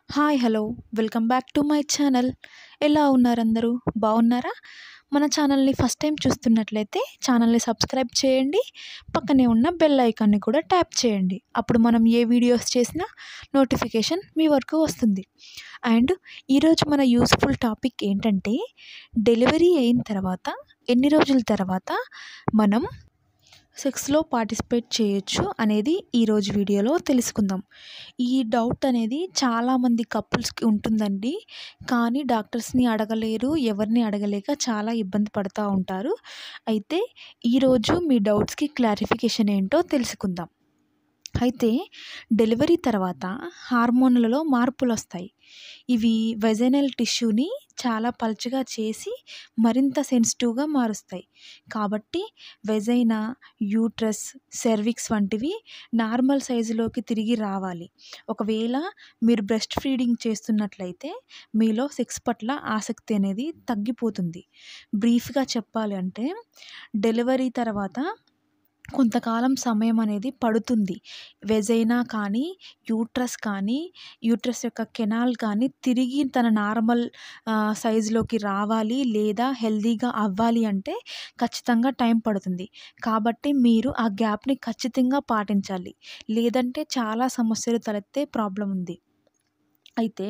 hi hello welcome back to my channel ఎలా ఉన్నారు అందరూ బాగున్నారా మన ఛానల్ని ఫస్ట్ టైం చూస్తున్నట్లయితే ఛానల్ని సబ్స్క్రైబ్ చేయండి పక్కనే ఉన్న బెల్ ఐకాన్ని కూడా ట్యాప్ చేయండి అప్పుడు మనం ఏ వీడియోస్ చేసినా నోటిఫికేషన్ మీ వరకు వస్తుంది అండ్ ఈరోజు మన యూస్ఫుల్ టాపిక్ ఏంటంటే డెలివరీ అయిన తర్వాత ఎన్ని రోజుల తర్వాత మనం సెక్స్లో పార్టిసిపేట్ చేయొచ్చు అనేది ఈరోజు వీడియోలో తెలుసుకుందాం ఈ డౌట్ అనేది చాలామంది కపుల్స్కి ఉంటుందండి కానీ డాక్టర్స్ని అడగలేరు ఎవరిని అడగలేక చాలా ఇబ్బంది పడుతూ ఉంటారు అయితే ఈరోజు మీ డౌట్స్కి క్లారిఫికేషన్ ఏంటో తెలుసుకుందాం అయితే డెలివరీ తర్వాత హార్మోన్లలో మార్పులు వస్తాయి ఇవి వెజైనల్ టిష్యూని చాలా పల్చగా చేసి మరింత సెన్సిటివ్గా మారుస్తాయి కాబట్టి వెజైనా యూట్రస్ సెర్విక్స్ వంటివి నార్మల్ సైజులోకి తిరిగి రావాలి ఒకవేళ మీరు బ్రెస్ట్ ఫీడింగ్ చేస్తున్నట్లయితే మీలో సెక్స్ పట్ల ఆసక్తి అనేది తగ్గిపోతుంది బ్రీఫ్గా చెప్పాలి అంటే డెలివరీ తర్వాత కొంతకాలం సమయం అనేది పడుతుంది వెజైనా కానీ యూట్రస్ కానీ యూట్రస్ యొక్క కెనాల్ కానీ తిరిగి తన నార్మల్ సైజులోకి రావాలి లేదా హెల్దీగా అవ్వాలి అంటే ఖచ్చితంగా టైం పడుతుంది కాబట్టి మీరు ఆ గ్యాప్ని ఖచ్చితంగా పాటించాలి లేదంటే చాలా సమస్యలు తలెత్తే ప్రాబ్లం ఉంది అయితే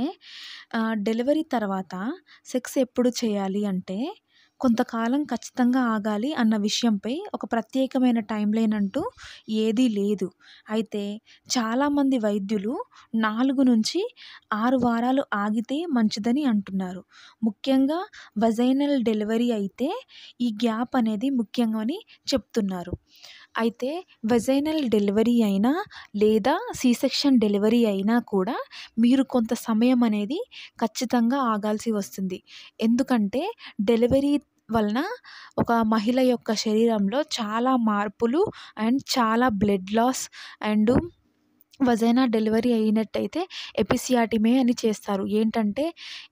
డెలివరీ తర్వాత సెక్స్ ఎప్పుడు చేయాలి అంటే కొంతకాలం ఖచ్చితంగా ఆగాలి అన్న విషయంపై ఒక ప్రత్యేకమైన టైం లైన్ అంటూ ఏదీ లేదు అయితే చాలామంది వైద్యులు నాలుగు నుంచి ఆరు వారాలు ఆగితే మంచిదని అంటున్నారు ముఖ్యంగా వజైనల్ డెలివరీ అయితే ఈ గ్యాప్ అనేది ముఖ్యంగా చెప్తున్నారు అయితే వెజైనల్ డెలివరీ అయినా లేదా సి సెక్షన్ డెలివరీ అయినా కూడా మీరు కొంత సమయం అనేది ఖచ్చితంగా ఆగాల్సి వస్తుంది ఎందుకంటే డెలివరీ వలన ఒక మహిళ యొక్క శరీరంలో చాలా మార్పులు అండ్ చాలా blood loss and vagina delivery అయినట్టయితే ఎపిసియాటిమే అని చేస్తారు ఏంటంటే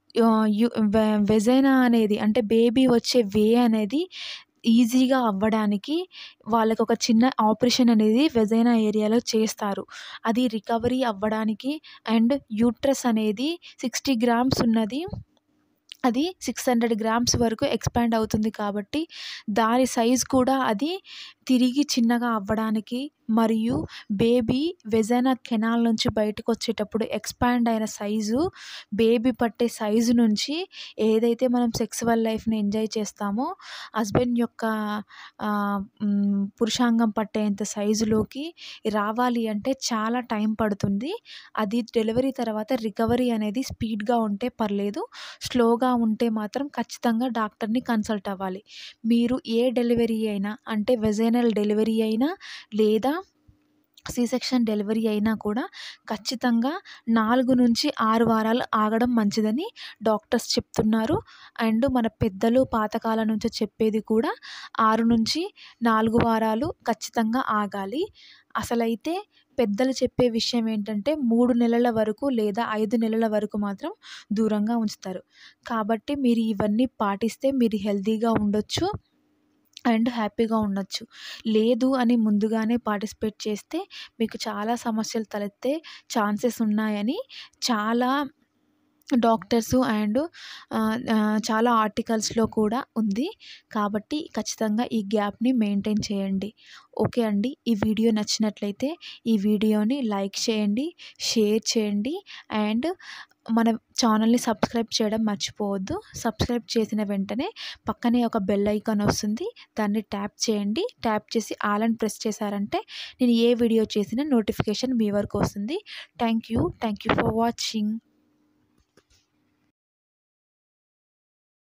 వెజైనా అనేది అంటే బేబీ వచ్చే వే అనేది ఈజీగా అవ్వడానికి వాళ్ళకి ఒక చిన్న ఆపరేషన్ అనేది వెజైనా ఏరియాలో చేస్తారు అది రికవరీ అవ్వడానికి అండ్ యూట్రస్ అనేది సిక్స్టీ గ్రామ్స్ ఉన్నది అది సిక్స్ హండ్రెడ్ గ్రామ్స్ వరకు ఎక్స్పాండ్ అవుతుంది కాబట్టి దాని సైజ్ కూడా అది తిరిగి చిన్నగా అవ్వడానికి మరియు బేబీ వెజైనా కెనాల్ నుంచి బయటకు వచ్చేటప్పుడు ఎక్స్పాండ్ అయిన సైజు బేబీ పట్టే సైజు నుంచి ఏదైతే మనం సెక్సువల్ లైఫ్ని ఎంజాయ్ చేస్తామో హస్బెండ్ యొక్క పురుషాంగం పట్టేంత సైజులోకి రావాలి అంటే చాలా టైం పడుతుంది అది డెలివరీ తర్వాత రికవరీ అనేది స్పీడ్గా ఉంటే పర్లేదు స్లోగా ఉంటే మాత్రం ఖచ్చితంగా డాక్టర్ని కన్సల్ట్ అవ్వాలి మీరు ఏ డెలివరీ అయినా అంటే వెజైనల్ డెలివరీ అయినా లేదా సి సెక్షన్ డెలివరీ అయినా కూడా ఖచ్చితంగా నాలుగు నుంచి ఆరు వారాలు ఆగడం మంచిదని డాక్టర్స్ చెప్తున్నారు అండ్ మన పెద్దలు పాతకాలం నుంచి చెప్పేది కూడా ఆరు నుంచి నాలుగు వారాలు ఖచ్చితంగా ఆగాలి అసలైతే పెద్దలు చెప్పే విషయం ఏంటంటే మూడు నెలల వరకు లేదా ఐదు నెలల వరకు మాత్రం దూరంగా ఉంచుతారు కాబట్టి మీరు ఇవన్నీ పాటిస్తే మీరు హెల్తీగా ఉండొచ్చు అండ్ హ్యాపీగా ఉండొచ్చు లేదు అని ముందుగానే పార్టిసిపేట్ చేస్తే మీకు చాలా సమస్యలు తలెత్తే ఛాన్సెస్ ఉన్నాయని చాలా డాక్టర్స్ అండ్ చాలా ఆర్టికల్స్లో కూడా ఉంది కాబట్టి ఖచ్చితంగా ఈ గ్యాప్ని మెయింటైన్ చేయండి ఓకే అండి ఈ వీడియో నచ్చినట్లయితే ఈ వీడియోని లైక్ చేయండి షేర్ చేయండి అండ్ మన ఛానల్ని సబ్స్క్రైబ్ చేయడం మర్చిపోవద్దు సబ్స్క్రైబ్ చేసిన వెంటనే పక్కనే ఒక బెల్ ఐకాన్ వస్తుంది దాన్ని ట్యాప్ చేయండి ట్యాప్ చేసి ఆల్ అండ్ ప్రెస్ చేశారంటే నేను ఏ వీడియో చేసినా నోటిఫికేషన్ మీ వరకు వస్తుంది thank you thank you for watching